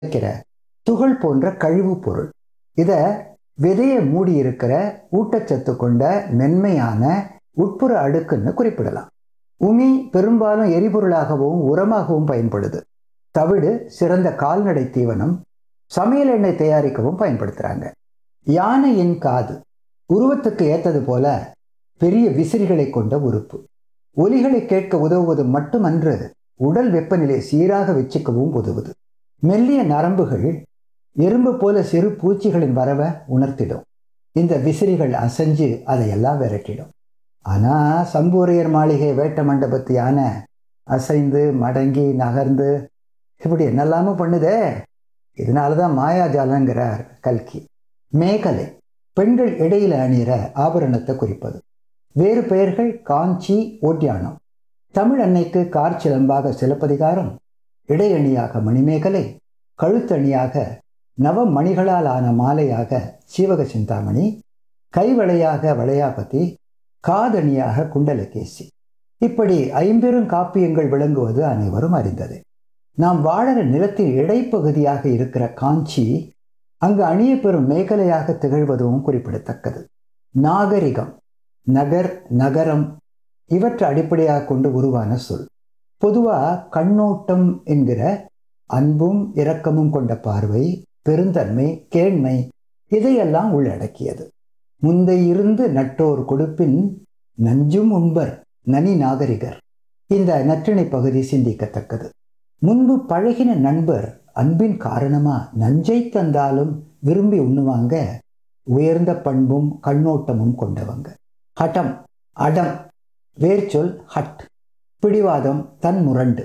இருக்கிற துகள் போன்ற கழிவுப் பொருள் இத விதையை மூடி இருக்கிற ஊட்டச்சத்து கொண்ட மென்மையான உட்புற அடுக்குன்னு குறிப்பிடலாம் உமி பெரும்பாலும் எரிபொருளாகவும் உரமாகவும் பயன்படுது தவிடு சிறந்த கால்நடை தீவனம் சமையல் எண்ணெய் தயாரிக்கவும் பயன்படுத்துறாங்க யானையின் காது உருவத்துக்கு ஏத்தது போல பெரிய விசிறிகளை கொண்ட உறுப்பு ஒலிகளை கேட்க உதவுவது மட்டுமன்று உடல் வெப்பநிலை சீராக வச்சுக்கவும் உதவுது மெல்லிய நரம்புகள் எறும்பு போல சிறு பூச்சிகளின் வரவை உணர்த்திடும் இந்த விசிறிகள் அசைஞ்சு அதையெல்லாம் விரட்டிடும் ஆனா சம்பூரையர் மாளிகை வேட்ட மண்டபத்து யானை அசைந்து மடங்கி நகர்ந்து இப்படி என்னெல்லாமோ பண்ணுதே இதனால தான் மாயாஜாலங்கிறார் கல்கி மேகலை பெண்கள் இடையில அணிகிற ஆபரணத்தை குறிப்பது வேறு பெயர்கள் காஞ்சி ஓட்டியானம் தமிழ் அன்னைக்கு கார் சிலம்பாக சிலப்பதிகாரம் இடையணியாக மணிமேகலை கழுத்தணியாக நவ மணிகளால் ஆன மாலையாக சீவக சிந்தாமணி கைவளையாக வளையாபதி காதணியாக குண்டலகேசி இப்படி ஐம்பெரும் காப்பியங்கள் விளங்குவது அனைவரும் அறிந்தது நாம் வாழற நிலத்தின் இடைப்பகுதியாக இருக்கிற காஞ்சி அங்கு அணிய பெறும் மேகலையாக திகழ்வதும் குறிப்பிடத்தக்கது நாகரிகம் நகர் நகரம் இவற்றை அடிப்படையாக கொண்டு உருவான சொல் பொதுவா கண்ணோட்டம் என்கிற அன்பும் இரக்கமும் கொண்ட பார்வை பெருந்தன்மை கேண்மை இதையெல்லாம் உள்ளடக்கியது முந்தை இருந்து நட்டோர் கொடுப்பின் நஞ்சும் உண்பர் நனி நாகரிகர் இந்த நற்றிணை பகுதி சிந்திக்கத்தக்கது முன்பு பழகின நண்பர் அன்பின் காரணமா நஞ்சை தந்தாலும் விரும்பி உண்ணுவாங்க உயர்ந்த பண்பும் கண்ணோட்டமும் கொண்டவங்க ஹட்டம் அடம் வேர்ச்சொல் ஹட் பிடிவாதம் தன் முரண்டு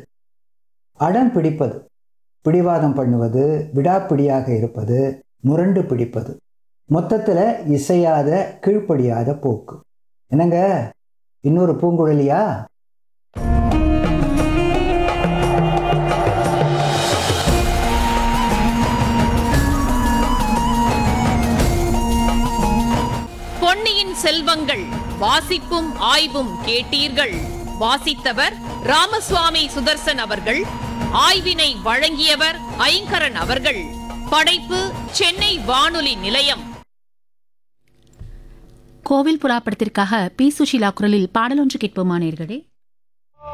அடம் பிடிப்பது பிடிவாதம் பண்ணுவது விடாப்பிடியாக இருப்பது முரண்டு பிடிப்பது மொத்தத்தில் இசையாத கீழ்ப்படியாத போக்கு என்னங்க இன்னொரு பூங்குழலியா பொன்னியின் செல்வங்கள் வாசிப்பும் ஆய்வும் கேட்டீர்கள் வாசித்தவர் ராமசுவாமி சுதர்சன் அவர்கள் ஆய்வினை வழங்கியவர் ஐங்கரன் அவர்கள் படைப்பு சென்னை வானொலி நிலையம் கோவில் புறா படத்திற்காக பி சுஷீலா குரலில் பாடலொன்று கேட்போமா நேர்களே